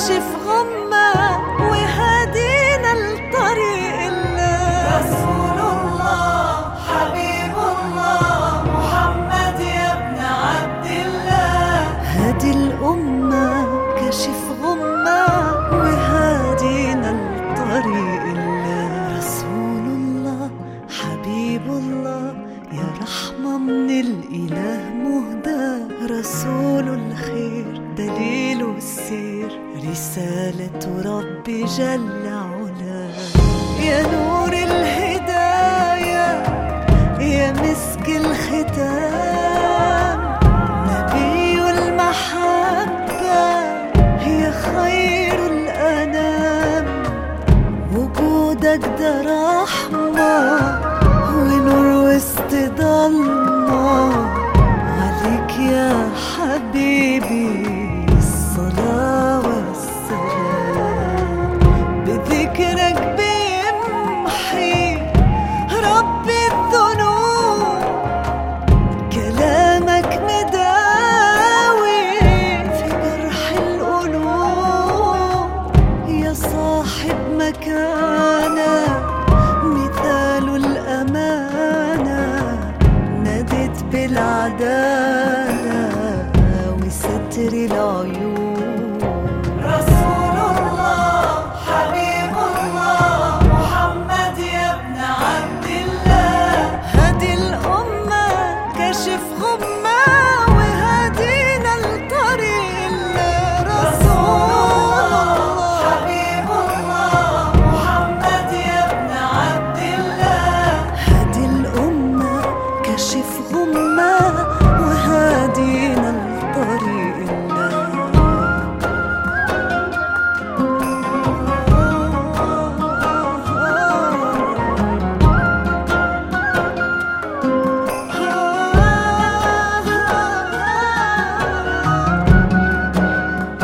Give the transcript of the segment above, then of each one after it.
كشف غمة وهدينا لطريق الله رسول الله حبيب الله محمد يا ابن عبد الله هادي الأمة كشف غمة وهادينا لطريق الله رسول الله حبيب الله يا رحمة من الإله مهدى رسول الخير دليل السير رسالة ربي جل علاه يا نور الهداية يا مسك الختام نبي المحبة يا خير الأنام وجودك ده رحمة ونور وسط ضلمة عليك يا حبيبي الصلاة والسلام بذكرك بيمحي ربي الذنوب كلامك مداوي في جرح القلوب يا صاحب مكانة مثال الأمانة نادت بالعدالة وستر العيوب رسول الله حبيب الله محمد يا ابن عبد الله هادي الأمة كشف غمة وهدينا لطريق الله رسول الله حبيب الله محمد يا ابن عبد الله هادي الأمة كشف غمة وهادينا لطريق الله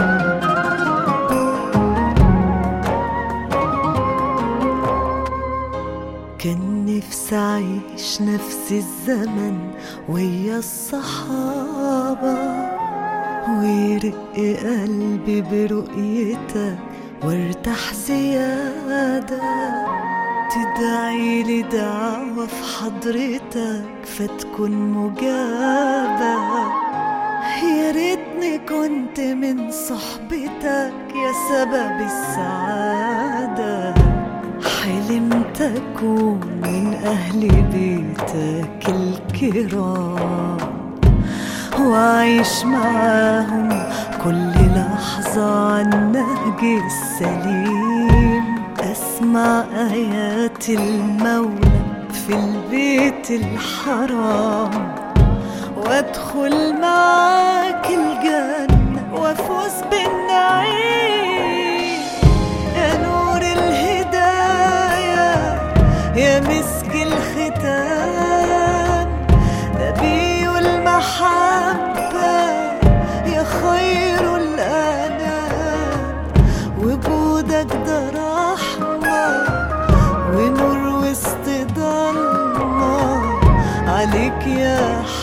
كان نفسي أعيش نفس الزمن ويا الصحابة ويرق قلبي برؤيتك وارتاح زيادة تدعي لي دعوة في حضرتك فتكون مجابة يا ريتني كنت من صحبتك يا سبب السعادة حلمت أكون من أهل بيتك الكرام وأعيش معاهم كل لحظة عن النهج السليم أسمع آيات المولى في البيت الحرام وادخل معاك الجنة وافوز بالنعيم يا نور الهداية يا مسك الختام نبي المحبة يا خير الأنام وجودك ده رحمة ونور وسط ضلمة عليك يا